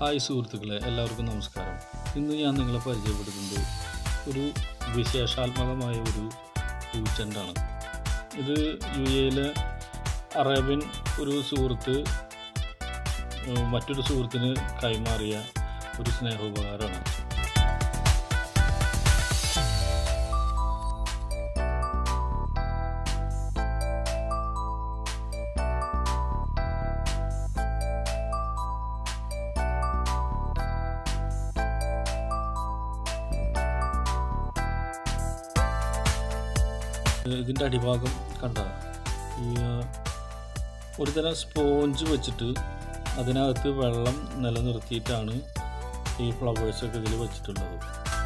hi സുഹൃത്തുക്കളെ എല്ലാവർക്കും നമസ്കാരം ഇന്ന് ഞാൻ നിങ്ങളെ പരിചയപ്പെടുത്തുന്നത് ഒരു വിശേഷാത്മകമായ ഒരു പൂച്ചെണ്ടാണ് ഇത് യു എയിലെ അറേബ്യൻ ഒരു സുഹൃത്ത് ഏഹ്, മറ്റൊരു സുഹൃത്തിന് കൈമാറിയ ഒരു സ്നേഹോപകാരമാണ് ഇതിൻ്റെ അടിഭാഗം കണ്ട ഈ ആ, ഒരു തരം സ്പോഞ്ച് വെച്ചിട്ട് അതിനകത്ത് വെള്ളം നിലനിർത്തിയിട്ടാണ് ഈ ഫ്ലവേഴ്സൊക്കെ ഇതിൽ വെച്ചിട്ടുള്ളത്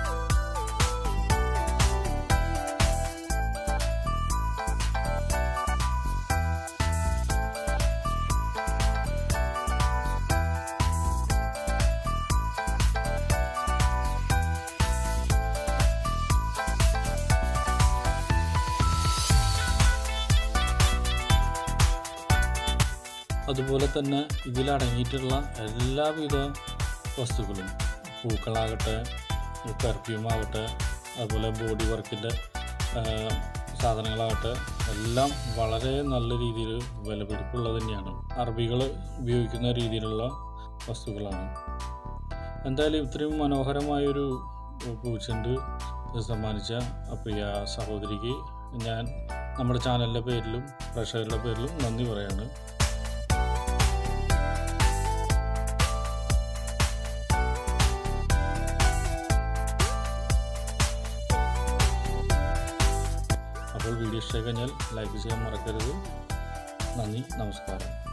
അതുപോലെ തന്നെ ഇതിലടങ്ങിയിട്ടുള്ള എല്ലാവിധ വസ്തുക്കളും പൂക്കളാകട്ടെ പെർഫ്യൂം ആകട്ടെ അതുപോലെ ബോഡി വർക്കിൻ്റെ സാധനങ്ങളാകട്ടെ എല്ലാം വളരെ നല്ല രീതിയിൽ വിലപിടിപ്പുള്ളത് തന്നെയാണ് അറബികൾ ഉപയോഗിക്കുന്ന രീതിയിലുള്ള വസ്തുക്കളാണ് എന്തായാലും ഇത്രയും മനോഹരമായൊരു പൂച്ചെണ്ട് സമ്മാനിച്ച ആ പ്രിയ സഹോദരിക്ക് ഞാൻ നമ്മുടെ ചാനലിൻ്റെ പേരിലും പ്രേക്ഷകരുടെ പേരിലും നന്ദി പറയാണ് അപ്പോൾ വീഡിയോ ഇഷ്ടമായി കഴിഞ്ഞാൽ ലൈക്ക് ചെയ്യാൻ മറക്കരുത് നന്ദി നമസ്കാരം